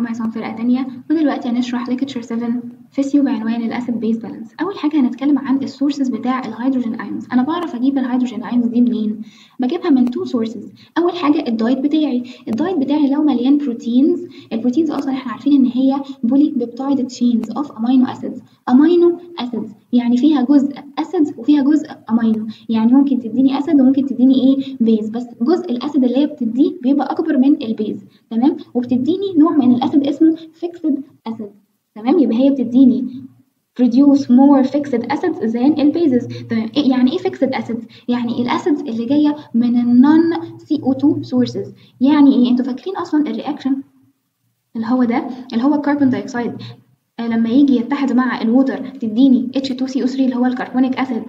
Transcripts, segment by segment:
معاكم عصام فرقة تانية ودلوقتي هنشرح ليكتشر 7 فيسيو بعنوان الاسيد بيز بالانس اول حاجه هنتكلم عن السورسز بتاع الهيدروجين ايونز انا بعرف اجيب الهيدروجين ايونز دي منين بجيبها من تو سورسز اول حاجه الدايت بتاعي الدايت بتاعي لو مليان بروتينز البروتينز اصلا احنا عارفين ان هي بولي بيبتايد تشينز اوف امينو اسيدز امينو اسيدز يعني فيها جزء اسيد وفيها جزء امينو يعني ممكن تديني اسيد وممكن تديني ايه بيز بس جزء الاسيد اللي هي بتديه بيبقى اكبر من البيز تمام وبتديني نوع من الاسيد اسمه فيكسد اسيد تمام يبقى هي بتديني produce more fixed acids than البيزز تمام إيه يعني ايه fixed acids يعني الاسيدز اللي جايه من النون CO2 sources يعني ايه انتوا فاكرين اصلا الرياكشن اللي هو ده اللي هو الكربون دايوكسيد لما يجي يتحد مع الووتر تديني H2CO3 اللي هو الكربونيك اسيد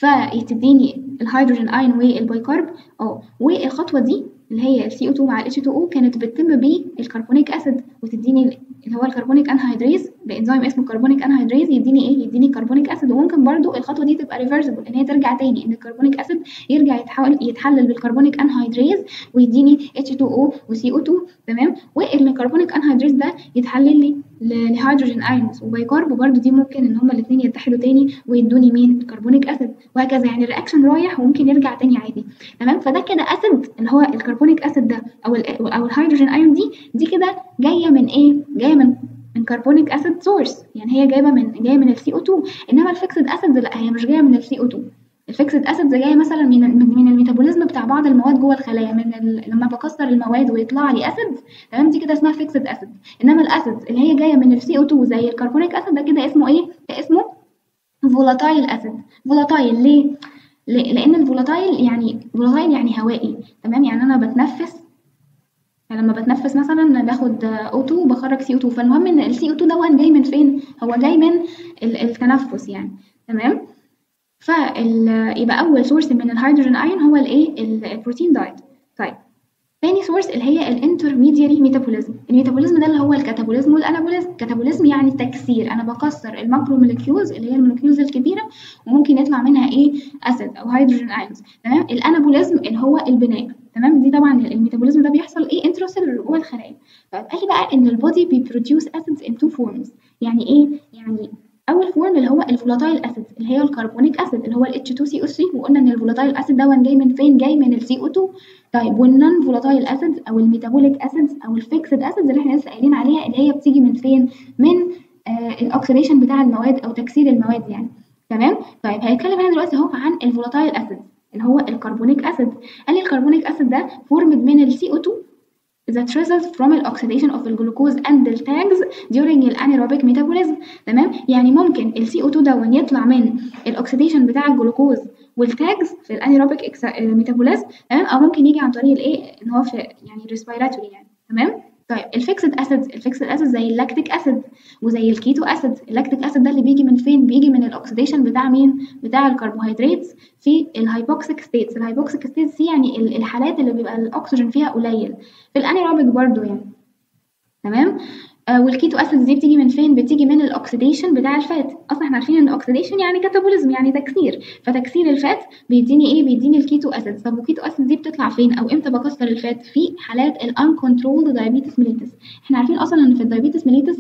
فتديني الهيدروجين اين والبايكارب اه والخطوه دي اللي هي ال CO2 مع ال H2O كانت بتتم بالكربونيك اسيد وتديني اللي هو الكربونيك انهيدريز بانزيم اسمه كربونيك انهيدريز يديني ايه يديني كربونيك اسيد وممكن برضو الخطوه دي تبقى ريفرسبل ان هي ترجع تاني ان الكربونيك اسيد يرجع يتحول يتحلل بالكربونيك انهيدريز ويديني H2O وCO2 تمام والكربونيك انهيدريز ده يتحلل لي لهيدروجين ايونز وبايكارب برضو دي ممكن ان هما الاثنين يتحدوا تاني ويدوني مين الكربونيك اسيد وهكذا يعني الرياكشن رايح وممكن يرجع تاني عادي تمام فده كده اسيد اللي هو الكربونيك اسيد ده او ال او الهيدروجين ايون دي دي كده جايه من ايه جايه من من كربونيك اسيد سورس يعني هي جايبه من جايه من السي او 2 انما الفيكسد اسيد لا هي مش جايه من السي او 2 الفيكسد اسيدز جايه مثلا من من الميتابوليزم بتاع بعض المواد جوه الخلايا من ال... لما بكسر المواد ويطلع لي اسيد تمام دي كده اسمها فيكسد اسيد انما الاسيدز اللي هي جايه من السي او 2 زي الكربونيك اسيد ده كده اسمه ايه ده اسمه فولاتايل اسيد فولاتايل ليه لان الفولاتايل يعني فولاتايل يعني هوائي تمام يعني انا بتنفس فلما بتنفس مثلا باخد O2 وبخرج CO2 فالمهم ان ال CO2 ده جاي من فين هو جاي من التنفس يعني تمام فال يبقى اول سورس من الهيدروجين ايون هو الايه البروتين دايت طيب تاني سورس اللي هي الانترميدياري ميتابوليزم الميتابوليزم ده اللي هو الكاتابوليزم والانابوليزم الكاتابوليزم يعني تكسير انا بكسر الماكرو موليكيولز اللي هي الموليكيولز الكبيره وممكن يطلع منها ايه اسيد او هيدروجين ايونز تمام الانابوليزم اللي هو البناء تمام دي طبعا الميتابوليزم ده بيحصل ايه انتروسيلولر جوه الخلايا طيب قال لي بقى ان البودي بيبروديوس اسيدز ان تو فورمز يعني ايه يعني اول فورم اللي هو الفولاتايل اسيد اللي هي الكربونيك اسيد اللي هو ال H2CO3 وقلنا ان الفولاتايل اسيد ده جاي من فين جاي من ال CO2 طيب والنون فولاتايل اسيدز او الميتابوليك اسيدز او الفيكسد اسيدز اللي احنا لسه قايلين عليها اللي هي بتيجي من فين من آه الاكسيديشن بتاع المواد او تكسير المواد يعني تمام طيب هنتكلم هنا دلوقتي اهو عن الفولاتايل اسيد اللي هو الكربونيك اسيد قال لي الكربونيك اسيد ده فورمد من ال CO2 that results from the oxidation of the glucose and the tags during the anaerobic metabolism تمام يعني ممكن ال CO2 ده يطلع من الاكسيديشن بتاع الجلوكوز والتاجز في الانيروبيك ميتابوليزم تمام او ممكن يجي عن طريق الايه ان هو في يعني ريسبيراتوري يعني تمام طيب الفيكسد اسيدز الفيكسد اسيد زي اللاكتيك اسيد وزي الكيتو اسيد اللاكتيك اسيد ده اللي بيجي من فين بيجي من الاكسيديشن بتاع مين بتاع الكربوهيدرات في الهايبوكسيك ستيتس الهايبوكسيك ستيتس دي يعني الحالات اللي بيبقى الاكسجين فيها قليل في الانيروبيك برضو يعني تمام آه والكيتو اسيدز دي بتيجي من فين بتيجي من الاكسيديشن بتاع الفات اصلا احنا عارفين ان الاكسيديشن يعني كاتابوليزم يعني تكسير فتكسير الفات بيديني ايه بيديني الكيتو اسيدز طب والكيتو اسيدز دي بتطلع فين او امتى بكسر الفات في حالات الان كنترولد دايابيتس ميليتس احنا عارفين اصلا ان في الدايابيتس ميليتس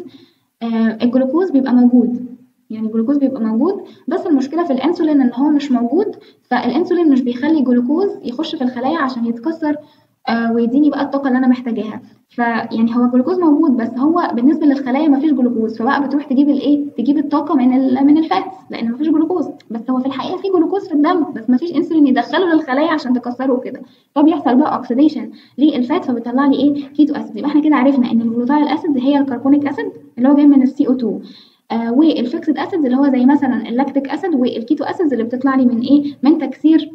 آه الجلوكوز بيبقى موجود يعني الجلوكوز بيبقى موجود بس المشكله في الانسولين ان هو مش موجود فالانسولين مش بيخلي الجلوكوز يخش في الخلايا عشان يتكسر آه ويديني بقى الطاقه اللي انا محتاجاها فيعني هو الجلوكوز موجود بس هو بالنسبه للخلايا مفيش جلوكوز فبقى بتروح تجيب الايه تجيب الطاقه من من الفاتس لان مفيش جلوكوز بس هو في الحقيقه في جلوكوز في الدم بس مفيش انسولين يدخله للخلايا عشان تكسره وكده فبيحصل بقى اوكسيديشن للفات فبيطلع لي ايه كيتو اسيد يبقى احنا كده عرفنا ان الفولاتايل اسيد هي الكربونيك اسيد اللي هو جاي من السي او 2 آه والفيكسد اسيد اللي هو زي مثلا اللاكتيك اسيد والكيتو اسيد اللي بتطلع لي من ايه من تكسير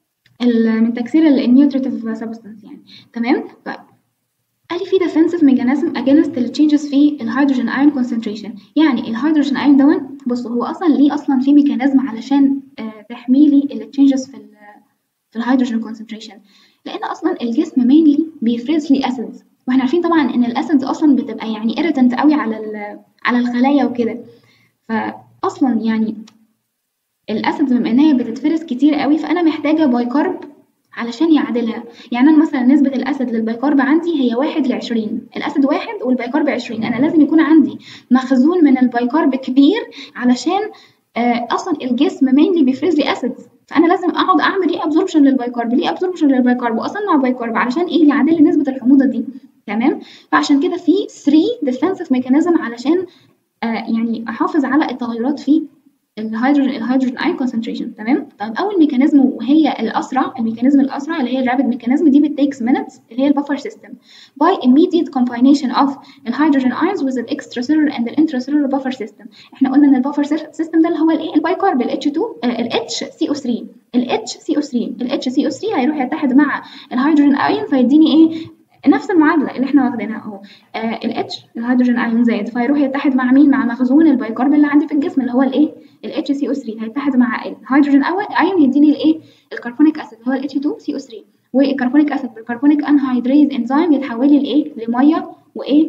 من تكسير النيوتريتيف سبستانس يعني تمام طيب قال لي في defensive mechanism against the changes في الهيدروجين ايون concentration يعني الهيدروجين ايون دون بصوا هو اصلا ليه اصلا في ميكانيزم علشان آه تحمي لي التشينجز في ال في الهيدروجين concentration لان اصلا الجسم mainly بيفرز لي اسيدز واحنا عارفين طبعا ان الاسيدز اصلا بتبقى يعني irritant قوي على على الخلايا وكده فاصلا يعني الاسيدز بما ان هي بتتفرز كتير قوي فانا محتاجه بايكارب علشان يعادلها يعني انا مثلا نسبه الاسيد للبيكارب عندي هي واحد لعشرين الاسيد واحد والبيكارب عشرين انا لازم يكون عندي مخزون من البيكارب كبير علشان آه اصلا الجسم مينلي بيفرز لي اسيدز فانا لازم اقعد اعمل ري ابزوربشن للبيكارب ري ابزوربشن للبيكارب واصنع بيكارب علشان ايه يعادل لي نسبه الحموضه دي تمام فعشان كده في 3 ديفensive ميكانيزم علشان آه يعني احافظ على التغيرات في الهيدروجين الهيدروجين ايون كونسنتريشن تمام طيب اول ميكانيزم وهي الاسرع الميكانيزم الاسرع اللي هي الرابيد ميكانيزم دي بتيكس minutes اللي هي البفر سيستم by immediate combination of الهيدروجين ions with the extracellular and the intracellular buffer system احنا قلنا ان البفر سيستم ده اللي هو الايه البايكارب ال H2 ال HCO3 ال HCO3 ال HCO3 هيروح يتحد مع الهيدروجين ايون فيديني ايه نفس المعادله اللي احنا واخدينها اهو آه ال H الهيدروجين ايون زاد فيروح يتحد مع مين مع مخزون البايكارب اللي عندي في الجسم اللي هو الايه ال HCO3 هيتحد مع الهيدروجين ايون يديني الايه الكربونيك اسيد اللي هو ال H2CO3 والكربونيك اسيد بالكربونيك انهيدريز انزيم يتحول لي لايه لميه وايه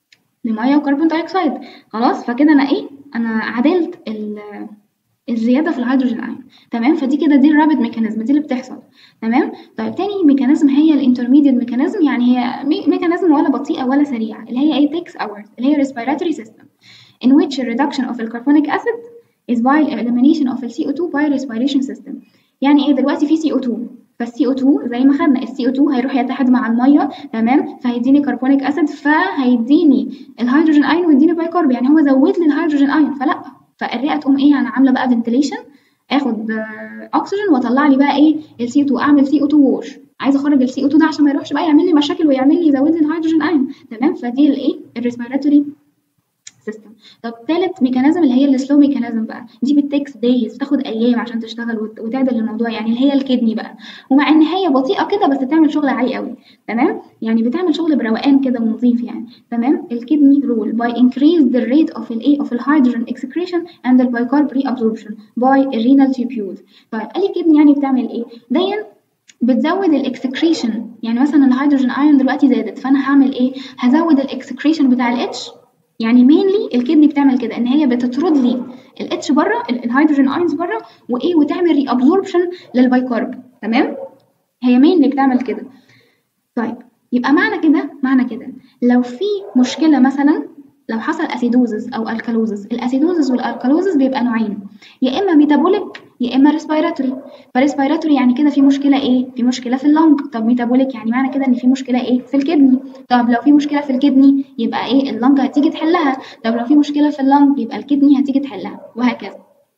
لميه وكربون دايوكسيد خلاص فكده انا ايه انا عدلت الزياده في الهيدروجين ايون تمام فدي كده دي الرابيد ميكانيزم دي اللي بتحصل تمام طيب تاني ميكانيزم هي الانترميديت ميكانيزم يعني هي ميكانيزم ولا بطيئه ولا سريعه اللي هي ايه takes hours اللي هي respiratory system in which the reduction of the carbonic acid is by elimination of the CO2 by respiration system يعني ايه دلوقتي في CO2 فالسي او 2 زي ما خدنا السي او 2 هيروح يتحد مع الميه تمام فهيديني كربونيك اسيد فهيديني الهيدروجين ايون ويديني بايكارب يعني هو زود لي الهيدروجين ايون فلا فالرئه تقوم ايه انا عامله بقى فنتليشن اخد اكسجين واطلع لي بقى ايه السي 2 اعمل سي او 2 ووش عايزه اخرج السي او 2 ده عشان ما يروحش بقى يعمل لي مشاكل ويعمل لي يزود لي الهيدروجين ايون تمام فدي الايه الريسبيراتوري سيستم طب تالت ميكانيزم اللي هي السلو ميكانيزم بقى دي بتكس دايز بتاخد ايام عشان تشتغل وتعدل الموضوع يعني اللي هي الكدني بقى ومع ان هي بطيئه كده بس بتعمل شغل عالي قوي تمام يعني بتعمل شغل بروقان كده ونظيف يعني تمام الكدني رول by increase the rate of ال of الهيدروجين excretion and the bicarb reabsorption by renal tubules طيب قال لي الكدني يعني بتعمل ايه دايما بتزود الاكسكريشن يعني مثلا الهيدروجين ايون دلوقتي زادت فانا هعمل ايه هزود الاكسكريشن بتاع الاتش يعني مينلي الكدني بتعمل كده ان هي بتطرد لي الاتش بره الهيدروجين ايونز بره وايه وتعمل ري ابزوربشن للبايكارب تمام هي مينلي بتعمل كده طيب يبقى معنى كده معنى كده لو في مشكله مثلا لو حصل اسيدوزز او الكالوزز الاسيدوزز والالكالوزز بيبقى نوعين يا اما ميتابوليك يا اما ريسبيراتوري فريسبيراتوري يعني كده في مشكله ايه في مشكله في اللنج طب ميتابوليك يعني معنى كده ان في مشكله ايه في الكدني طب لو في مشكله في الكدني يبقى ايه اللنج هتيجي تحلها طب لو في مشكله في اللنج يبقى الكدني هتيجي تحلها وهكذا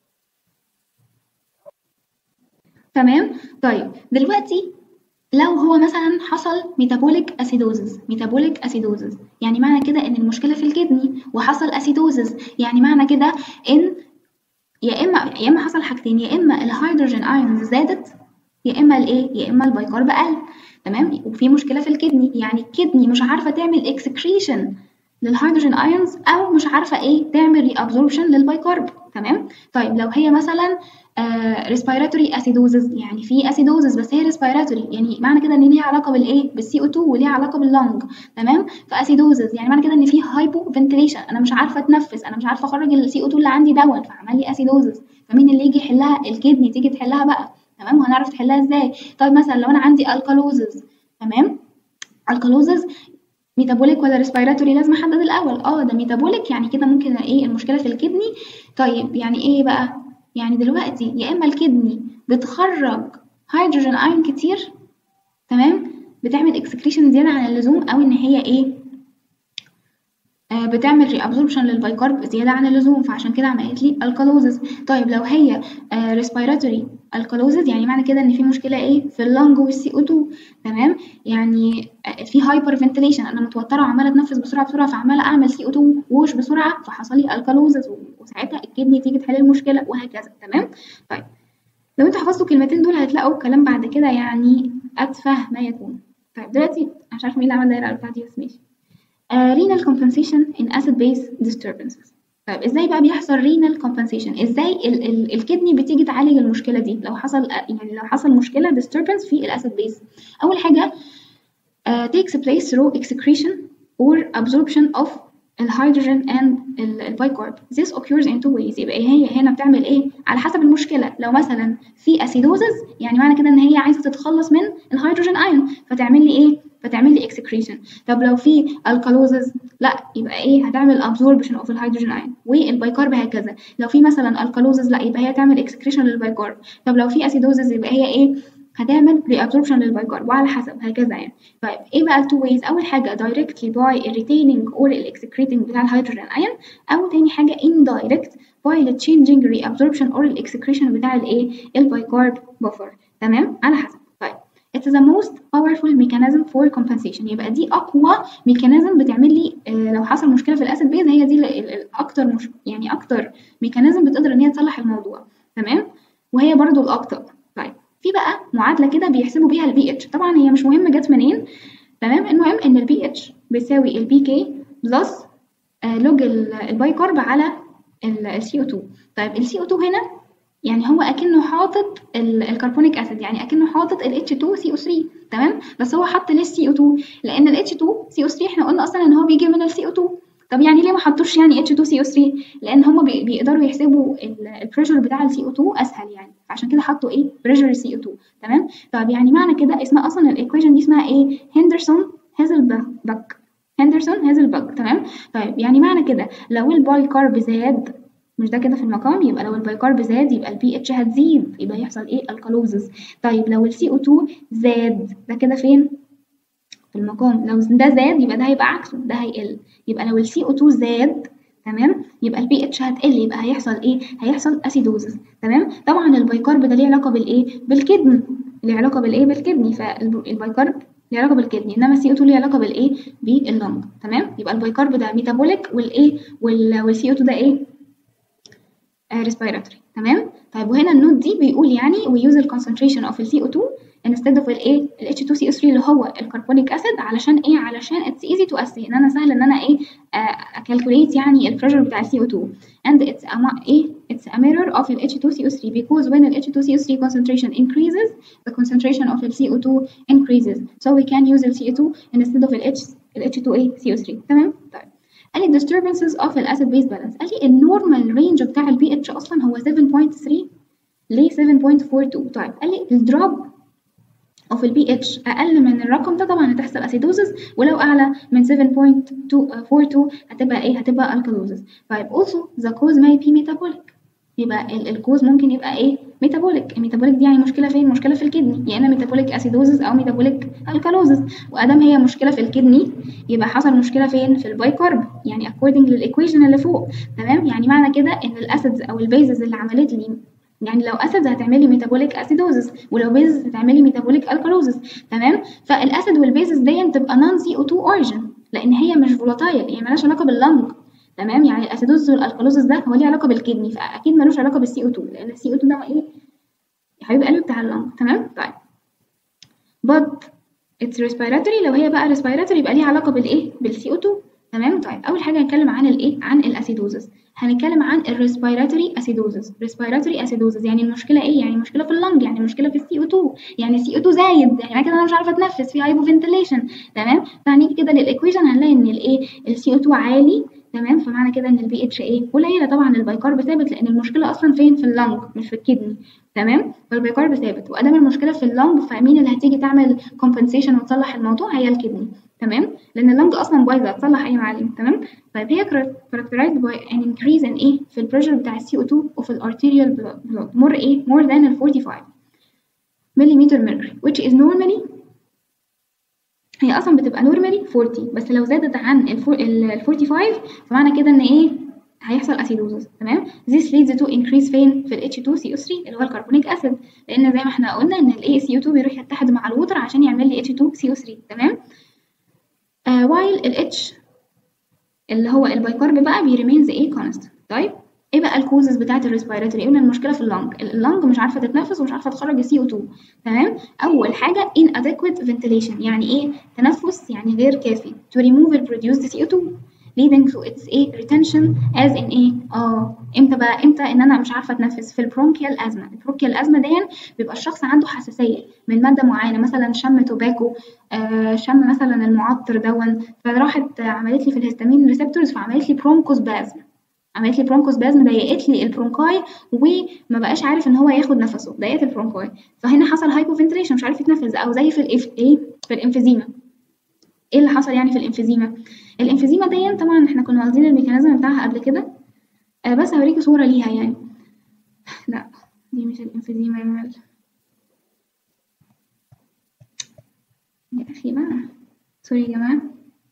تمام طيب دلوقتي لو هو مثلا حصل ميتابوليك اسيدوزز ميتابوليك اسيدوزز يعني معنى كده ان المشكله في الكدني وحصل اسيدوزز يعني معنى كده ان يا اما يا اما حصل حاجتين يا اما الهيدروجين ايونز زادت يا اما الايه يا اما البيكارب قل تمام وفي مشكله في الكدني يعني الكدني مش عارفه تعمل اكسكريشن للهيدروجين ايونز او مش عارفه ايه تعمل ري ابزوربشن للبيكارب تمام طيب لو هي مثلا ريسبيراتوري اسيدوزز يعني في اسيدوزز بس هي ريسبيراتوري يعني معنى كده ان ليها علاقه بالايه بالسي او 2 وليها علاقه باللنج تمام فاسيدوزز يعني معنى كده ان في هايبو فنتليشن انا مش عارفه اتنفس انا مش عارفه اخرج السي او 2 اللي عندي دون فعمل لي اسيدوزز فمين اللي يجي يحلها الكدني تيجي تحلها بقى تمام وهنعرف تحلها ازاي طيب مثلا لو انا عندي الكالوزز تمام الكالوزز ميتابوليك ولا ريسبيراتوري لازم احدد الاول اه ده ميتابوليك يعني كده ممكن ايه المشكله في الكدني طيب يعني ايه بقى يعني دلوقتي يا اما الكدني بتخرج هيدروجين ايون كتير تمام بتعمل اكسكريشن زياده عن اللزوم او ان هي ايه آه بتعمل ري ابزوربشن للبايكارب زياده عن اللزوم فعشان كده عملت لي الكالوزز طيب لو هي آه ريسبيراتوري الكالوزز يعني معنى كده ان في مشكله ايه في اللنج والسي او 2 تمام يعني في هايبر فنتليشن انا متوتره وعماله اتنفس بسرعه بسرعه فعماله اعمل سي او 2 ووش بسرعه فحصل لي الكالوزز وساعتها الكدني تيجي تحل المشكله وهكذا تمام طيب لو انتوا حفظتوا الكلمتين دول هتلاقوا الكلام بعد كده يعني اتفه ما يكون طيب دلوقتي انا مش عارفه مين اللي عمل دايره بتاعتي بس ماشي uh, renal compensation in acid base disturbances طيب ازاي بقى بيحصل renal compensation ازاي ال ال الكدني بتيجي تعالج المشكله دي لو حصل يعني لو حصل مشكله disturbance في الاسيد بيز اول حاجه uh, takes place through excretion or absorption of الهيدروجين and البايكارب this occurs in two ways يبقى هي هنا بتعمل ايه على حسب المشكله لو مثلا في اسيدوزز يعني معنى كده ان هي عايزه تتخلص من الهيدروجين ايون فتعمل لي ايه فتعمل لي اكسكريشن طب لو في الكالوزز لا يبقى ايه هتعمل ابزوربشن اوف الهيدروجين ايون والبايكارب هكذا لو في مثلا الكالوزز لا يبقى هي تعمل اكسكريشن للبايكارب طب لو في اسيدوزز يبقى هي ايه هتعمل reabsorption للبايكارب وعلى حسب هكذا يعني طيب ايه بقى التو ويز اول حاجه directly by retaining or excreting بتاع الهيدروجين ايون او تاني حاجه indirect by the changing reabsorption or excretion بتاع الايه البايكارب بفر تمام على حسب طيب It's the most powerful mechanism for compensation يبقى دي أقوى ميكانيزم بتعمل لي آه لو حصل مشكلة في الأسيد بيز هي دي الأكتر مش يعني أكتر ميكانيزم بتقدر إن هي تصلح الموضوع تمام وهي برضو الأكتر طيب في بقى معادله كده بيحسبوا بيها البي اتش طبعا هي مش مهم جت منين تمام المهم ان البي اتش بيساوي البي كي بلس لوج البايكارب على السي او 2 طيب السي او 2 هنا يعني هو اكنه حاطط الكربونيك اسيد يعني اكنه حاطط ال H2CO3 تمام بس هو حط ليه السي او 2 لان ال H2CO3 احنا قلنا اصلا ان هو بيجي من السي او 2 طب يعني ليه ما حطوش يعني H2CO3 لان هم بيقدروا يحسبوا البريشر بتاع السي او 2 اسهل يعني عشان كده حطوا ايه بريشر سي او 2 تمام طب يعني معنى كده اسمها اصلا الايكويشن دي اسمها ايه هندرسون هازلبك هندرسون هازلبك تمام طيب يعني معنى كده لو البايكارب زاد مش ده كده في المقام يبقى لو البايكارب زاد يبقى البي اتش هتزيد يبقى يحصل ايه الكالوزز طيب لو السي او 2 زاد ده كده فين في المقام لو ده زاد يبقى ده هيبقى عكسه ده هيقل يبقى لو السي او 2 زاد تمام يبقى البي اتش هتقل يبقى هيحصل ايه هيحصل اسيدوزس تمام طبعا البايكارب ده ليه علاقه بالايه بالكدني ليه علاقه بالايه بالكدني فالبايكارب ليه علاقه بالكدني انما السي او 2 ليه علاقه بالايه باللنج تمام يبقى البايكارب ده ميتابوليك والايه والسي او 2 ده ايه ريسبيراتوري تمام طيب وهنا النوت دي بيقول يعني we use the concentration of ال CO2 instead of الايه ال H2CO3 اللي هو الكربونيك اسيد علشان ايه علشان it's easy to assay ان انا سهل ان انا ايه اكالكوليت يعني البريشر بتاع ال CO2 and it's a ايه it's a mirror of ال H2CO3 because when ال H2CO3 concentration increases the concentration of ال CO2 increases so we can use ال CO2 instead of ال H ال H2CO3 تمام طيب قال لي disturbances of الاسيد بيز بالانس قال لي النورمال رينج بتاع البي اتش اصلا هو 7.3 ل 7.42 طيب قال لي الدروب اوف البي اتش اقل من الرقم ده طبعا هتحصل اسيدوزس ولو اعلى من 7.42 هتبقى ايه هتبقى الكالوزس طيب also the cause may be metabolic يبقى الكوز ممكن يبقى ايه ميتابوليك الميتابوليك دي يعني مشكله فين مشكله في الكدني يا اما ميتابوليك اسيدوزس او ميتابوليك الكالوزس وادام هي مشكله في الكدني يبقى حصل مشكله فين في البايكارب يعني according للايكويشن اللي فوق تمام يعني معنى كده ان الاسيدز او البيزز اللي عملت لي يعني لو اسيدز هتعمل لي ميتابوليك اسيدوزس ولو بيزز هتعمل لي ميتابوليك الكالوزس تمام فالاسيد والبيزز دي تبقى نون سي او 2 اوريجين لان هي مش فولاتايل هي مالهاش علاقه باللنج تمام يعني الاسيدوزس والالكالوزس ده هو ليه علاقه بالكدني فاكيد ملوش علاقه بالسي او 2 لان السي او 2 ده ايه يا حبيب قلبي بتاع اللنج تمام طيب but it's respiratory لو هي بقى respiratory يبقى ليها علاقه بالايه بالسي او 2 تمام طيب اول حاجه هنتكلم عن الايه عن الاسيدوزس هنتكلم عن الريسبيراتوري اسيدوزس ريسبيراتوري اسيدوزس يعني المشكله ايه يعني المشكله في اللنج يعني المشكله في السي او 2 يعني السي او 2 زايد يعني كده انا مش عارفه اتنفس في هايبو فنتيليشن تمام فهنيجي كده للايكويشن هنلاقي ان الايه السي او 2 عالي تمام فمعنى كده ان البي اتش ايه قليله طبعا البايكارب ثابت لان المشكله اصلا فين في اللنج مش في الكدني تمام فالبايكارب ثابت وادام المشكله في اللنج فمين اللي هتيجي تعمل كومبنسيشن وتصلح الموضوع هي الكدني تمام لان اللنج اصلا بايظه هتصلح اي معلم تمام طيب هي characterized by an increase in ايه في البريشر بتاع السي او 2 وفي الارتيريال blood more ايه more than ال 45 مليمتر mercury which is normally هي اصلا بتبقى نورمالي 40 بس لو زادت عن ال 45 فمعنى كده ان ايه هيحصل اسيدوزس تمام this leads to increase فين في ال H2CO3 اللي هو الكربونيك اسيد لان زي ما احنا قلنا ان ال ACO2 بيروح يتحد مع الوتر عشان يعمل لي H2CO3 تمام uh, while ال H اللي هو البايكارب بقى بي remains ايه constant طيب ايه بقى الكوزز بتاعت الريسبيراتوري قلنا المشكله في اللنج اللنج مش عارفه تتنفس ومش عارفه تخرج السي او 2 تمام اول حاجه inadequate ventilation يعني ايه تنفس يعني غير كافي to remove the produced CO2 leading to its ايه retention as in ايه اه امتى بقى امتى ان انا مش عارفه اتنفس في البرونكيال ازمه البرونكيال ازمه دي بيبقى الشخص عنده حساسيه من ماده معينه مثلا شم توباكو آه شم مثلا المعطر دون فراحت عملت لي في الهستامين ريسبتورز فعملت لي برونكوس بازم عملت لي برونكوس بازم ضيقت لي البرونكاي وما بقاش عارف ان هو ياخد نفسه ضيقت البرونكاي فهنا حصل هايبوفنتريشن مش عارف يتنفس او زي في الإف... ايه في الانفيزيما ايه اللي حصل يعني في الانفيزيما الانفيزيما دي طبعا احنا كنا واخدين الميكانيزم بتاعها قبل كده آه بس هوريكي صوره ليها يعني لا دي مش الانفيزيما يا مال يا اخي بقى سوري يا جماعه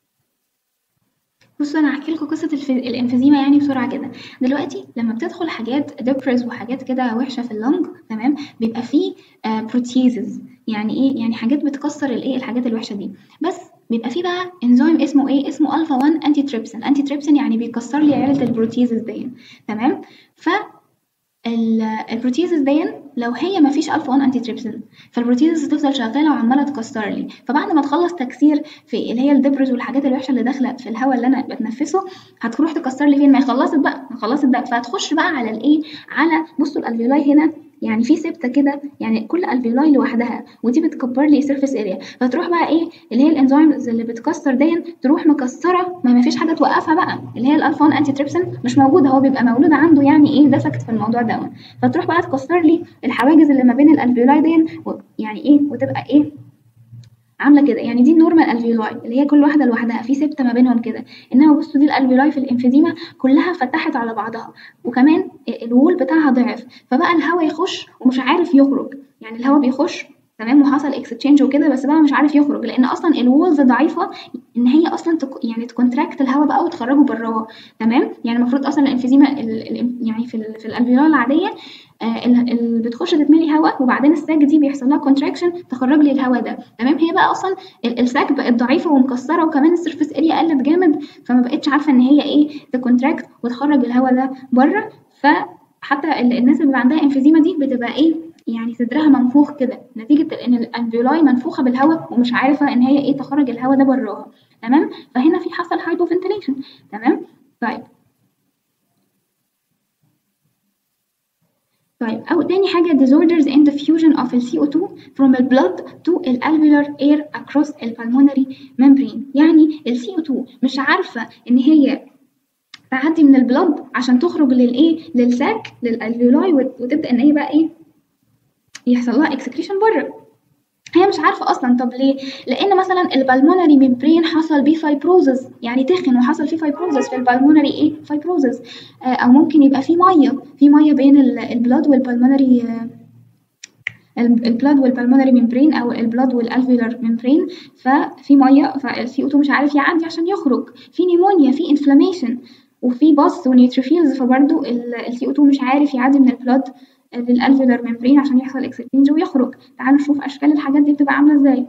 بصوا انا هحكي لكم قصه الف... الانفيزيما يعني بسرعه كده دلوقتي لما بتدخل حاجات ديبرز وحاجات كده وحشه في اللنج تمام بيبقى فيه آه بروتيزز يعني ايه يعني حاجات بتكسر الايه الحاجات الوحشه دي بس بيبقى فيه بقى انزيم اسمه ايه اسمه الفا 1 انتي تريبسين انتي تريبسين يعني بيكسر لي عيله البروتيزز دي تمام ف البروتيزز دي لو هي ما فيش الفا 1 انتي تريبسين فالبروتيزز هتفضل شغاله وعماله تكسر لي فبعد ما تخلص تكسير في اللي هي الدبرز والحاجات الوحشه اللي داخله في الهواء اللي انا بتنفسه هتروح تكسر لي فين ما هي خلصت بقى خلصت ده فهتخش بقى على الايه على بصوا الالفيولاي هنا يعني في سبته كده يعني كل الفيولاي لوحدها ودي بتكبر لي سيرفيس اريا فتروح بقى ايه اللي هي الانزيمز اللي بتكسر دي تروح مكسره ما فيش حاجه توقفها بقى اللي هي الالفا 1 انتي تريبسين مش موجوده هو بيبقى مولود عنده يعني ايه ديفكت في الموضوع ده فتروح بقى تكسر لي الحواجز اللي ما بين الالفيولاي دي يعني ايه وتبقى ايه عامله كده يعني دي النورمال الفيولاي اللي هي كل واحده لوحدها في سبته ما بينهم كده انما بصوا دي الالفيولاي في الانفيزيما كلها فتحت على بعضها وكمان الوول بتاعها ضعف فبقى الهواء يخش ومش عارف يخرج يعني الهواء بيخش تمام وحصل اكستشينج وكده بس بقى مش عارف يخرج لان اصلا الوولز ضعيفه ان هي اصلا تك... يعني تكونتراكت الهواء بقى وتخرجه براها تمام يعني المفروض اصلا الانفيزيما ال... ال... يعني في ال... في الالفيولاي العاديه آه اللي بتخش تتملي هواء وبعدين الساج دي بيحصل لها كونتراكشن تخرج لي الهواء ده تمام هي بقى اصلا الساج بقت ضعيفه ومكسره وكمان السيرفيس اريا قلت جامد فما بقتش عارفه ان هي ايه تكونتراكت وتخرج الهواء ده بره فحتى الناس اللي عندها انفيزيما دي بتبقى ايه يعني صدرها منفوخ كده نتيجة إن الأنفيولاي منفوخة بالهواء ومش عارفة إن هي إيه تخرج الهواء ده براها تمام فهنا في حصل هايبوفنتيليشن تمام طيب طيب أو تاني حاجة disorders in the fusion of ال CO2 from the blood to ال alveolar air across ال pulmonary membrane يعني ال CO2 مش عارفة إن هي تعدي من البلد عشان تخرج للإيه للساك للالفيولاي وتبدأ إن هي بقى إيه يحصل لها اكسكريشن بره هي مش عارفه اصلا طب ليه لان مثلا البلمونري ميمبرين حصل بيه فايبروزز يعني تخن وحصل فيه فايبروزز في البلمونري ايه فايبروزز آه او ممكن يبقى فيه ميه في ميه بين البلاد والبلمونري آه البلاد والبلمونري ميمبرين او البلاد والالفيولار ميمبرين ففي ميه فالسي او 2 مش عارف يعدي عشان يخرج في نيمونيا في انفلاميشن وفي باص ونيوتروفيلز فبرضه السي او 2 مش عارف يعدي من البلاد للالفيولار ميمبرين عشان يحصل اكسشينج ويخرج تعالوا نشوف اشكال الحاجات دي بتبقى عامله ازاي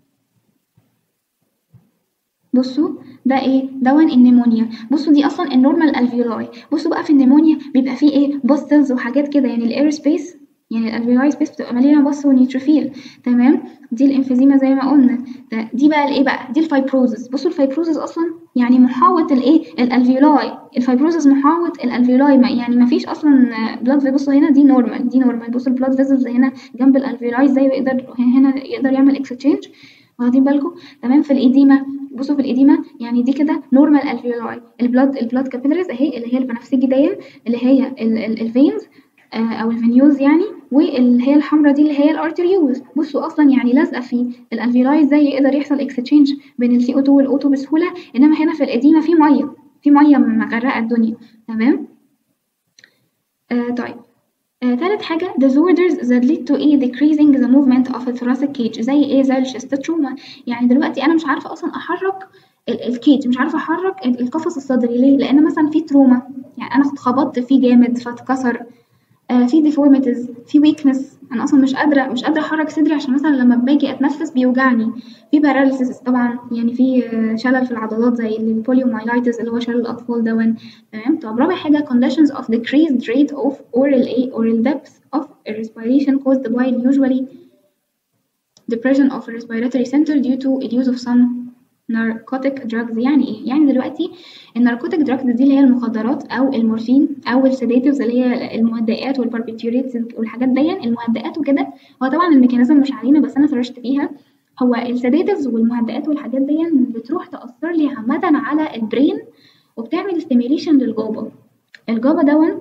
بصوا ده ايه دون النيمونيا بصوا دي اصلا النورمال الفيولاي بصوا بقى في النيمونيا بيبقى فيه ايه بوستلز وحاجات كده يعني الاير سبيس يعني الالفيولاي سبيس بتبقى مليانه بص ونيوتروفيل تمام دي الانفيزيما زي ما قلنا ده دي بقى الايه بقى دي الفايبروزس بصوا الفايبروزس اصلا يعني محاوط الايه الالفيولاي الفايبروزس محاوط الالفيولاي ما يعني ما فيش اصلا بلاد بصوا هنا دي نورمال دي نورمال بصوا البلاد فيزلز هنا جنب الالفيولاي ازاي يقدر هنا يقدر يعمل اكستشينج واخدين بالكم تمام في الايديما بصوا في الايديما يعني دي كده نورمال الفيولاي البلاد البلاد كابيلاريز اهي اللي هي البنفسجي دي اللي هي الفينز او الفينيوز يعني واللي هي الحمراء دي اللي هي الارتريولز بصوا اصلا يعني لازقه في الالفيولاي ازاي يقدر يحصل اكستشينج بين السي او 2 والاو 2 بسهوله انما هنا في القديمه في ميه في ميه مغرقه الدنيا تمام آه طيب آه تالت حاجة disorders that lead to ايه decreasing the movement of the thoracic cage زي ايه زي الشست تروما يعني دلوقتي انا مش عارفة اصلا احرك الكيج مش عارفة احرك القفص الصدري ليه لان مثلا في تروما يعني انا اتخبطت فيه جامد فاتكسر آه في ديفورميتيز في ويكنس انا اصلا مش قادره مش قادره احرك صدري عشان مثلا لما باجي اتنفس بيوجعني في باراليسيس طبعا يعني في شلل في العضلات زي البوليومايلايتس اللي هو شلل الاطفال دون تمام طب رابع حاجه conditions of decreased rate of oral a oral depth of respiration caused by usually depression of respiratory center due to the use of some narcotic drugs يعني ايه يعني دلوقتي الناركوتيك دراجز دي اللي هي المخدرات او المورفين او السيداتيفز اللي هي المهدئات والباربيتوريتس والحاجات دي المهدئات وكده هو طبعا الميكانيزم مش علينا بس انا سرشت فيها هو السيداتيفز والمهدئات والحاجات دي بتروح تاثر لي عامه على البرين وبتعمل ستيميليشن للجابا الجابا دون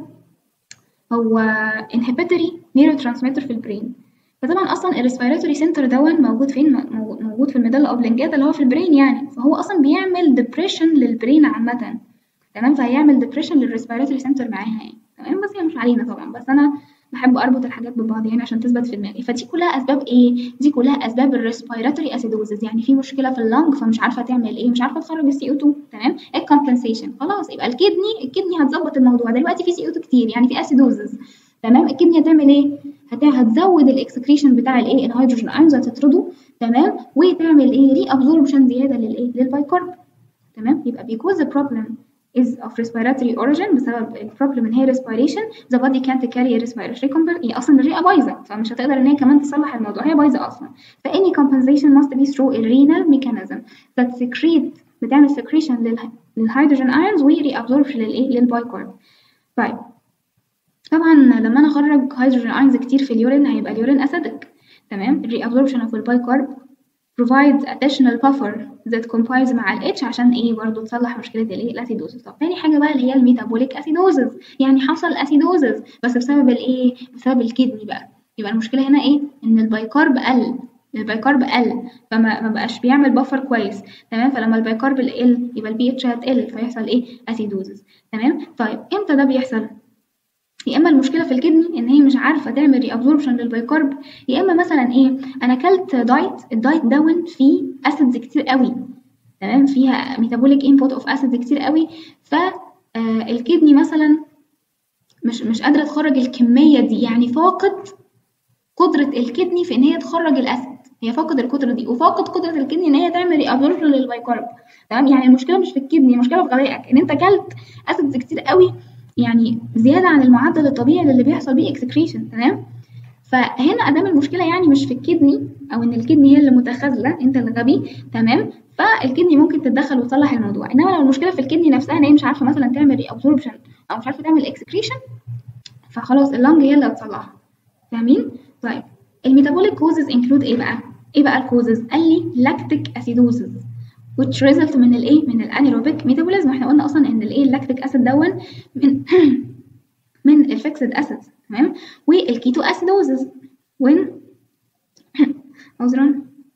هو انهبيتوري نيرو ترانسميتر في البرين فطبعا اصلا الريسبيراتوري سنتر دون موجود فين موجود في الميدالا اوبلنجاتا اللي هو في البرين يعني فهو اصلا بيعمل ديبريشن للبرين عامه تمام فهيعمل ديبريشن للريسبيراتوري سنتر معاها يعني تمام بس هي مش علينا طبعا بس انا بحب اربط الحاجات ببعض يعني عشان تثبت في دماغي فدي كلها اسباب ايه دي كلها اسباب الريسبيراتوري اسيدوزز يعني في مشكله في اللنج فمش عارفه تعمل ايه مش عارفه تخرج السي او 2 تمام الكومبنسيشن خلاص يبقى الكدني الكدني هتظبط الموضوع دلوقتي في سي او 2 كتير يعني في اسيدوزز تمام الكدني هتعمل ايه هتزود الاكسكريشن بتاع الايه الهيدروجين ايونز هتطرده تمام وتعمل ايه ري ابزوربشن زياده للايه للبايكارب تمام يبقى because the problem is of respiratory origin بسبب البروبلم ان هي respiration the body can't carry a respiratory compensation هي اصلا الرئه بايظه فمش هتقدر ان هي كمان تصلح الموضوع هي بايظه اصلا ف any compensation must be through a renal mechanism that secrete بتعمل secretion للهيدروجين ايونز و reabsorption للايه للبايكارب طيب طبعا لما انا اخرج هيدروجين ايونز كتير في اليورين هيبقى اليورين اسيدك تمام reabsorption of البايكارب provides additional buffer that compiles مع ال H عشان ايه برضه تصلح مشكلة الايه الاسيدوزز طب تاني حاجة بقى اللي هي الميتابوليك اسيدوزز يعني حصل اسيدوزز بس بسبب الايه بسبب الكدني بقى يبقى المشكلة هنا ايه ان البايكارب قل البايكارب قل فما ما بقاش بيعمل بفر كويس تمام فلما البايكارب قل يبقى البي اتش هتقل فيحصل ايه اسيدوزز تمام طيب امتى ده بيحصل يا اما المشكله في الكدني ان هي مش عارفه تعمل ري ابزوربشن للبايكارب يا اما مثلا ايه انا اكلت دايت الدايت دون فيه اسيدز كتير قوي تمام فيها ميتابوليك انبوت اوف اسيدز كتير قوي فالكدني مثلا مش مش قادره تخرج الكميه دي يعني فاقد قدره الكدني في ان هي تخرج الاسيد هي فاقد القدره دي وفاقد قدره الكدني ان هي تعمل ري ابزوربشن للبايكارب تمام يعني المشكله مش في الكدني المشكله في غذائك ان انت اكلت اسيدز كتير قوي يعني زيادة عن المعدل الطبيعي اللي بيحصل بيه اكسكريشن تمام فهنا ادام المشكله يعني مش في الكدني او ان الكدني هي اللي متخاذله انت اللي غبي تمام فالكدني ممكن تتدخل وتصلح الموضوع انما لو المشكله في الكدني نفسها ان هي مش عارفه مثلا تعمل ري ابزوربشن او مش عارفه تعمل اكسكريشن فخلاص اللنج هي اللي هتصلحها فاهمين طيب الميتابوليك كوزز انكلود ايه بقى ايه بقى الكوزز قال لي لاكتيك اسيدوزز which result من الايه من الانيروبيك ميتابوليزم احنا قلنا اصلا ان الايه اللاكتيك اسيد دون من من الفيكسد اسيد تمام والكيتو اسيدوزز when عذرا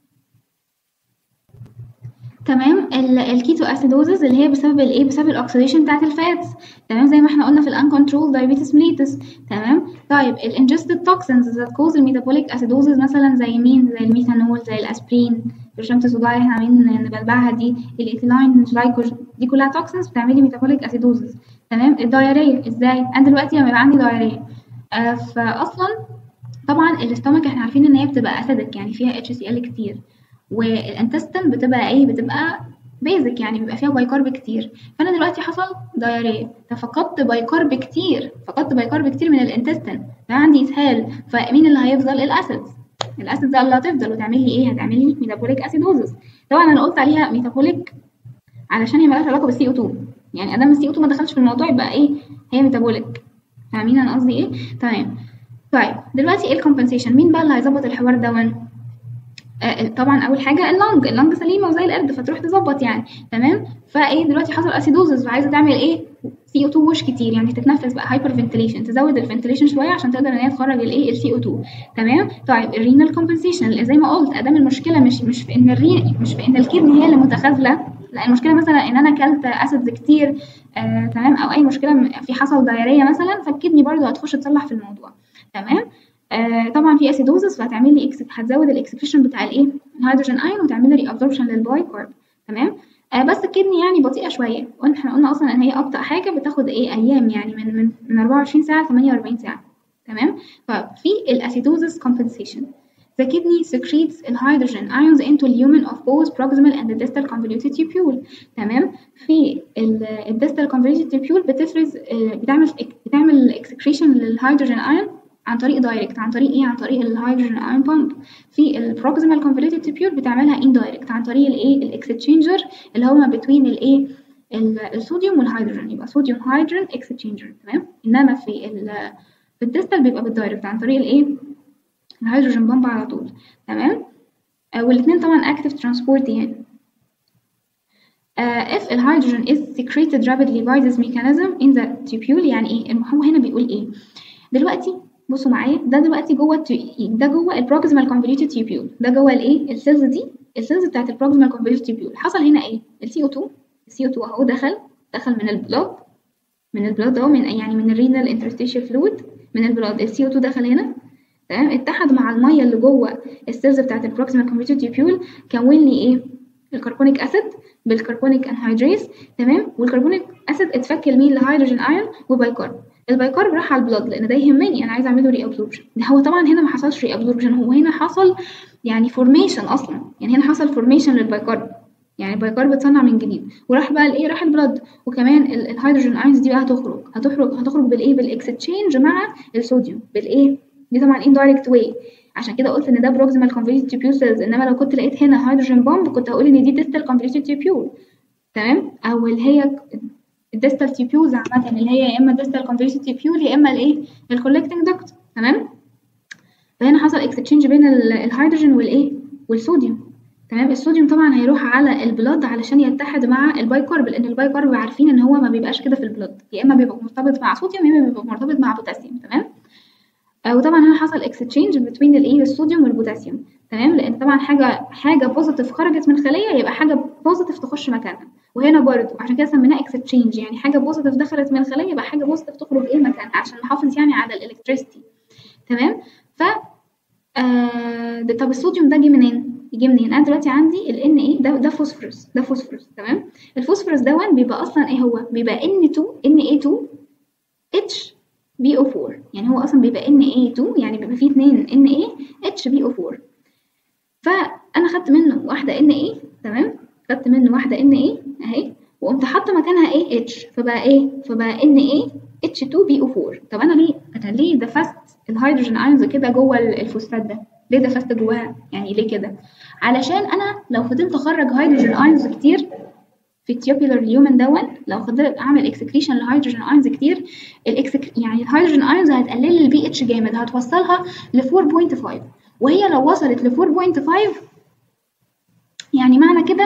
تمام الكيتو اسيدوزز اللي هي بسبب الايه بسبب الاكسديشن بتاعت الفاتس تمام زي ما احنا قلنا في الانكونترول دايابيتس ميليتس تمام طيب الانجستد توكسينز ذات كوز الميتابوليك اسيدوزز مثلا زي مين زي الميثانول زي الاسبرين برشامة الصداع اللي احنا عاملين نبلبعها دي الايثيلاين جلايكوجين دي كلها توكسينز بتعمل لي ميتابوليك اسيدوزز تمام الدايريه ازاي انا دلوقتي لما يبقى عندي دايريه آه فاصلا طبعا الاستومك احنا عارفين ان هي بتبقى اسيدك يعني فيها اتش سي ال كتير والانتستين بتبقى ايه بتبقى بيزك يعني بيبقى فيها بايكارب كتير فانا دلوقتي حصل دايريه ففقدت بايكارب كتير فقدت بايكارب كتير من الانتستين فعندي اسهال فمين اللي هيفضل الاسيدز الاسيدز اللي هتفضل وتعمل لي ايه هتعمل لي ميتابوليك اسيدوزس طبعا انا قلت عليها ميتابوليك علشان هي مالهاش علاقه بالسي او 2 يعني ادام السي او 2 ما دخلش في الموضوع يبقى ايه هي ميتابوليك فاهمين انا قصدي ايه تمام طيب دلوقتي ايه الكومبنسيشن مين بقى اللي هيظبط الحوار دون آه طبعا اول حاجه اللنج اللنج سليمه وزي القرد فتروح تظبط يعني تمام فايه دلوقتي حصل اسيدوزس وعايزه تعمل ايه سي او 2 وش كتير يعني تتنفس بقى هايبر فنتليشن تزود الفنتليشن شويه عشان تقدر ان هي تخرج الايه السي او 2 تمام طيب الرينال كومبنسيشن زي ما قلت ادام المشكله مش مش في ان الرين مش في ان الكدني هي اللي متخاذله لا المشكله مثلا ان انا اكلت اسيدز كتير آه تمام او اي مشكله في حصل دايريه مثلا فالكدني برضو هتخش تصلح في الموضوع تمام آه طبعا في اسيدوزس فهتعمل لي إكس... هتزود الاكسكريشن بتاع الايه الهيدروجين ايون وتعمل لي ابزوربشن للباي كارب تمام آه بس الكدني يعني بطيئه شويه واحنا قلنا اصلا ان هي ابطا حاجه بتاخد ايه ايام يعني من من, من 24 ساعه ل 48 ساعه تمام ففي الاسيدوزس compensation The kidney secretes الهيدروجين ions into the lumen of both proximal and the distal convoluted tubule تمام في الديستال convoluted tubule بتفرز بتعمل بتعمل excretion للهيدروجين ion عن طريق دايركت عن طريق ايه عن طريق الهيدروجين ايون بامب في البروكسيمال كونفوليوتد تيبيول بتعملها اندايركت عن طريق الايه الاكستشينجر اللي هو ما بين الايه الصوديوم والهيدروجين يبقى صوديوم هيدروجين اكستشينجر تمام انما في ال في الديستال بيبقى بالدايركت عن طريق الايه الهيدروجين بامب على طول تمام آه والاثنين طبعا اكتف ترانسبورت يعني uh, if الهيدروجين is secreted rapidly by this mechanism in the tubule يعني ايه هو هنا بيقول ايه دلوقتي بصوا معايا ده دلوقتي جوه التو... ده جوه البروكسيمال كونفوليوتد تيبيول ده جوه الايه السيلز دي السيلز بتاعت البروكسيمال كونفوليوتد تيبيول حصل هنا ايه السي او 2 السي او 2 اهو دخل دخل من البلاد من البلاد اهو من يعني من الرينال انترستيشال فلويد من البلاد السي او 2 دخل هنا تمام اتحد مع الميه اللي جوه السيلز بتاعت البروكسيمال كونفوليوتد تيبيول كون لي ايه الكربونيك اسيد بالكربونيك انهيدريز تمام والكربونيك اسيد اتفك لمين لهيدروجين ايون وبايكارب البايكارب راح على البلاد لان ده يهمني انا عايزه اعمله ري ابزوربشن هو طبعا هنا ما حصلش ري ابزوربشن هو هنا حصل يعني فورميشن اصلا يعني هنا حصل فورميشن للبايكارب يعني البايكارب اتصنع من جديد وراح بقى الايه راح البلاد وكمان الهيدروجين ايونز دي بقى هتخرج هتخرج هتخرج بالايه بالاكستشينج مع الصوديوم بالايه دي طبعا اندايركت واي عشان كده قلت ان ده بروكسيمال كونفوليوتد تيبيول سيلز انما لو كنت لقيت هنا هيدروجين بومب كنت هقول ان دي ديستال كونفوليوتد تيبيول تمام او اللي هي الديستال تيبيولز عامه اللي هي يا اما ديستال كونفوليوتد تيبيول يا اما الايه الكولكتنج دكت تمام فهنا حصل اكستشينج بين الهيدروجين والايه والصوديوم تمام الصوديوم طبعا هيروح على البلاد علشان يتحد مع البايكارب لان البايكارب عارفين ان هو ما بيبقاش كده في البلاد يا اما بيبقى مرتبط مع صوديوم يا اما بيبقى مرتبط مع بوتاسيوم تمام وطبعا هنا حصل اكستشينج بين الايه الصوديوم والبوتاسيوم تمام لان طبعا حاجه حاجه بوزيتيف خرجت من خليه يبقى حاجه بوزيتيف تخش مكانها وهنا برضه عشان كده سميناها اكستشينج يعني حاجه بوزيتيف دخلت من الخليه يبقى حاجه بوزيتيف تخرج ايه مكانها عشان نحافظ يعني على الالكتريستي تمام ف آه ده طب الصوديوم ده جه منين يجي منين انا دلوقتي عندي ال ان ايه ده ده فوسفورس ده فوسفورس تمام الفوسفورس ده بيبقى اصلا ايه هو بيبقى N2 Na2 H BO4 يعني هو اصلا بيبقى Na2 يعني بيبقى فيه اتنين Na H BO4 فانا خدت منه واحده Na تمام خدت منه واحده Na اهي وقمت حاطه مكانها ايه H فبقى ايه فبقى Na H2BO4 طب انا ليه انا ليه دفست الهيدروجين ايونز كده جوه الفوسفات ده ليه دفست جواها يعني ليه كده علشان انا لو فضلت اخرج هيدروجين ايونز كتير في التيوبولار اليومن دون لو فضلت اعمل اكسكريشن لهيدروجين ايونز كتير الاكسك يعني الهيدروجين ايونز هتقلل لي البي اتش جامد هتوصلها ل 4.5 وهي لو وصلت ل 4.5 يعني معنى كده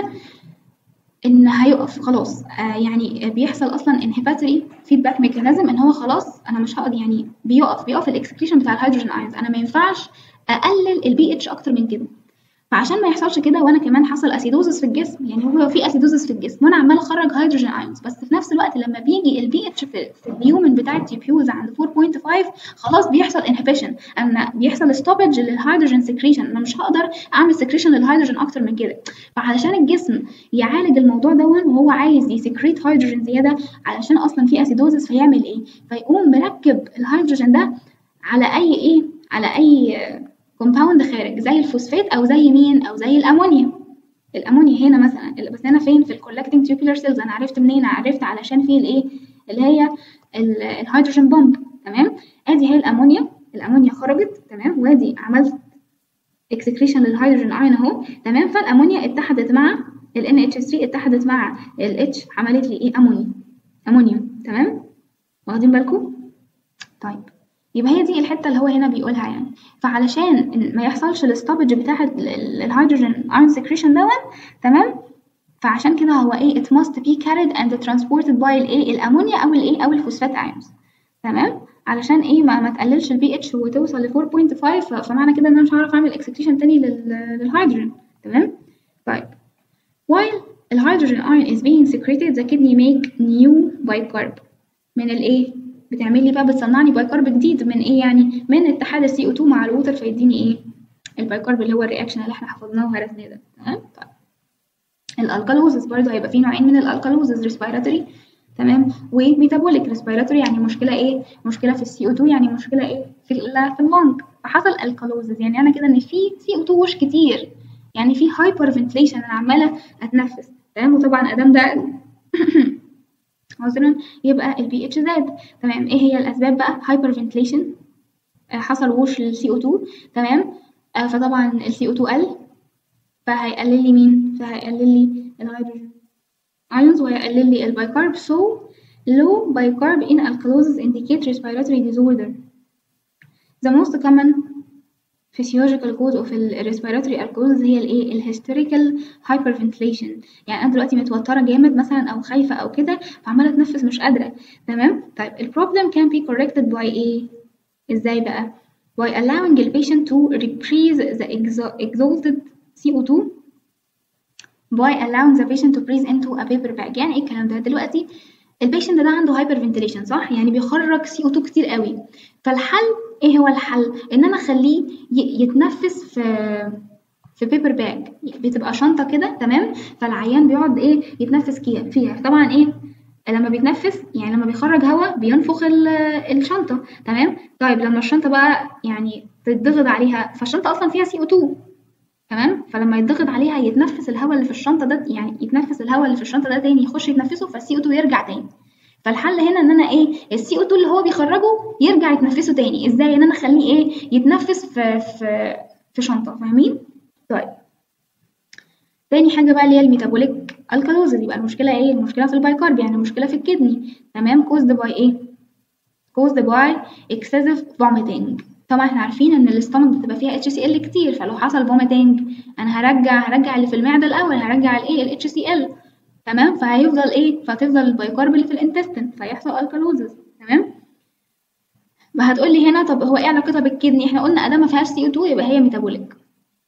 ان هيقف خلاص آه يعني بيحصل اصلا انهباتوري فيدباك ميكانيزم ان هو خلاص انا مش هقدر يعني بيقف بيقف الاكسكريشن بتاع الهيدروجين ايونز انا ما ينفعش اقلل البي اتش اكتر من كده فعشان ما يحصلش كده وانا كمان حصل اسيدوزس في الجسم يعني هو في اسيدوزس في الجسم وانا عمال اخرج هيدروجين ايونز بس في نفس الوقت لما بيجي البي اتش في, في اليومن بتاع التيبيوز عند 4.5 خلاص بيحصل انهبيشن انا بيحصل ستوبج للهيدروجين سكريشن انا مش هقدر اعمل سكريشن للهيدروجين اكتر من كده فعلشان الجسم يعالج الموضوع ده وهو عايز يسكريت هيدروجين زياده علشان اصلا في اسيدوزس فيعمل ايه فيقوم مركب الهيدروجين ده على اي ايه على اي كومباوند خارج زي الفوسفات او زي مين او زي الامونيا الامونيا هنا مثلا بس هنا فين في الكولكتنج تيوبولار سيلز انا عرفت منين عرفت علشان في الايه اللي هي الهيدروجين بومب تمام ادي هي الامونيا الامونيا خرجت تمام وادي عملت اكسكريشن للهيدروجين ايون اهو تمام فالامونيا اتحدت مع ال NH3 اتحدت مع ال H عملت لي ايه امونيا امونيوم تمام واخدين بالكم طيب يبقى هي دي الحته اللي هو هنا بيقولها يعني فعلشان ما يحصلش الستوبج بتاع الهيدروجين ايون سكريشن دون تمام فعشان كده هو ايه it must be carried and transported by الايه الامونيا او الايه او الفوسفات ايونز تمام علشان ايه ما, ما تقللش البي اتش وتوصل ل 4.5 فمعنى كده ان انا مش هعرف اعمل اكسكريشن تاني للهيدروجين تمام طيب while الهيدروجين ion is being secreted the kidney make new bicarb من الايه بتعمل لي بقى بتصنع لي بايكارب جديد من ايه يعني من اتحاد السي او 2 مع الووتر فيديني ايه البايكارب اللي هو الرياكشن اللي احنا حفظناه وهرسناه ده تمام طيب الالكالوزز برضه هيبقى فيه نوعين من الالكالوزز ريسبيراتوري تمام وميتابوليك ريسبيراتوري يعني مشكله ايه مشكله في السي او 2 يعني مشكله ايه في ال في اللنج فحصل الكالوزز يعني انا كده ان في سي او 2 وش كتير يعني في هايبر فنتليشن انا عماله اتنفس تمام وطبعا ادام ده عذرا يبقى البي اتش زاد تمام ايه هي الاسباب بقى هايبر فنتليشن آه، حصل ووش لل CO2 تمام آه، فطبعا ال CO2 قل فهيقلل لي مين فهيقلل لي الهيدروجين ions وهيقلل لي البايكارب so low bicarb in alkalosis indicate respiratory disorder the most common physiological cause of ال respiratory alkalosis هي الايه ال hysterical hyperventilation يعني انا دلوقتي متوتره جامد مثلا او خايفه او كده فعماله اتنفس مش قادره تمام طيب ال problem can be corrected by ايه ازاي بقى by allowing the patient to reprise the exo- exalted CO2 by allowing the patient to breathe into a paper bag يعني ايه الكلام ده دلوقتي البيشنت ده عنده هايبر فنتيليشن صح يعني بيخرج سي او 2 كتير قوي فالحل ايه هو الحل ان انا اخليه ي- يتنفس في في بيبر باج بتبقى شنطه كده تمام فالعيان بيقعد ايه يتنفس كيها فيها طبعا ايه لما بيتنفس يعني لما بيخرج هواء بينفخ ال- الشنطه تمام طيب لما الشنطه بقى يعني تتضغط عليها فالشنطه اصلا فيها سي او 2 تمام فلما يتضغط عليها يتنفس الهواء اللي في الشنطه ده يعني يتنفس الهواء اللي في الشنطه ده تاني يخش يتنفسه فالسي او 2 يرجع تاني فالحل هنا ان انا ايه السي او 2 اللي هو بيخرجه يرجع يتنفسه تاني ازاي ان انا اخليه ايه يتنفس في في في شنطه فاهمين طيب تاني حاجه بقى اللي هي الميتابوليك الكالوزز يبقى المشكله ايه المشكله في البايكارب يعني المشكله في الكدني تمام caused by ايه caused by excessive vomiting طبعا احنا عارفين ان الاستومك بتبقى فيها اتش سي ال كتير فلو حصل vomiting انا هرجع هرجع اللي في المعده الاول هرجع الايه الاتش سي ال تمام فهيفضل ايه فهتفضل البايكارب اللي في الانتستين فيحصل الكالوزز تمام هتقول لي هنا طب هو ايه علاقتها بالكدني احنا قلنا ادام ما فيهاش سي او 2 يبقى هي ميتابوليك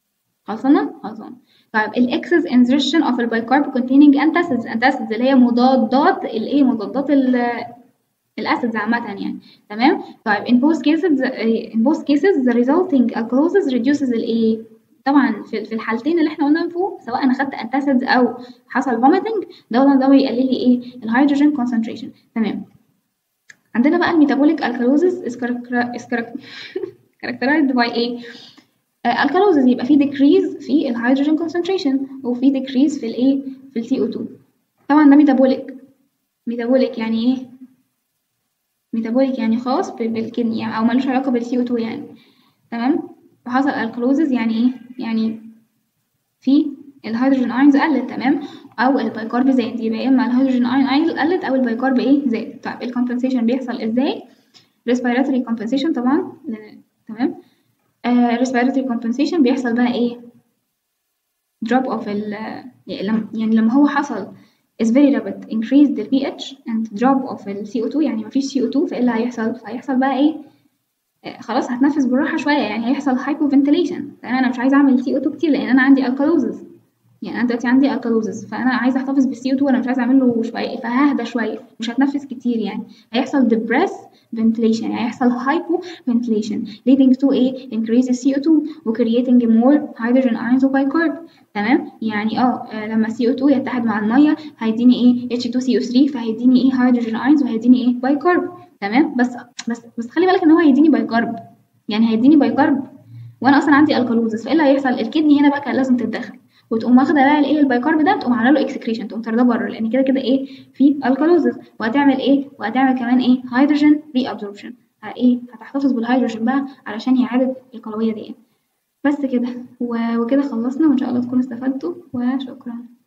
خلصنا خلصنا طيب الاكسس انزرشن اوف البايكارب containing antacids antacids اللي هي مضادات الايه مضادات ال- الاسيدز عامه يعني تمام طيب in both cases in both cases the resulting alkalosis reduces الايه طبعا في في الحالتين اللي احنا قلنا من فوق سواء انا خدت انتاسيدز او حصل vomiting ده ده بيقلل لي ايه الهيدروجين concentration تمام عندنا بقى الميتابوليك الكالوزز is character- is character- characterized by ايه الكالوزز يبقى في decrease في الهيدروجين concentration وفي decrease في الايه في ال CO2 طبعا ده ميتابوليك ميتابوليك يعني ايه ميتابوليك يعني خاص ب- بالكدني يعني او ملوش علاقه بال CO2 يعني تمام وحصل الكالوزز يعني ايه يعني في الهيدروجين ايونز قلت تمام او البايكارب زاد يبقى يا اما الهيدروجين ايون قلت او البايكارب ايه زاد طيب الكومبنسيشن بيحصل ازاي respiratory compensation طبعا لأن- تمام آه respiratory compensation بيحصل بقى ايه drop of ال يعني لم- يعني لما هو حصل is very rapid increase the pH and drop of ال CO2 يعني مفيش CO2 فايه اللي هيحصل فهيحصل بقى ايه آه، خلاص هتنفس بالراحة شوية يعني هيحصل hypoventilation لأن أنا مش عايزة أعمل CO2 كتير لأن أنا عندي alkalosis يعني أنا دلوقتي عندي alkalosis فأنا عايزة أحتفظ بال CO2 وأنا مش عايزة أعمل له شوية فههدى شوية مش هتنفس كتير يعني هيحصل depress ventilation يعني هيحصل hypoventilation leading to a increase CO2 و creating more hydrogen ions و bicarb تمام يعني اه آه، لما CO2 يتحد مع المية هيديني ايه H2CO3 فهيديني ايه hydrogen ions وهيديني ايه bicarb تمام بس بس بس خلي بالك ان هو هيديني بايكارب يعني هيديني بايكارب وانا اصلا عندي الكالوزس فايه اللي هيحصل الكدني هنا بقى كان لازم تتدخل وتقوم واخده بقى الايه البايكارب ده تقوم عامله له اكسكريشن تقوم طارده بره لان كده كده ايه في الكالوزس وهتعمل ايه وهتعمل كمان ايه هيدروجين ري ابزوربشن ايه هتحتفظ بالهيدروجين بقى علشان اعاده القلويه دي بس كده و- وكده خلصنا وان شاء الله تكونوا استفدتوا وشكرا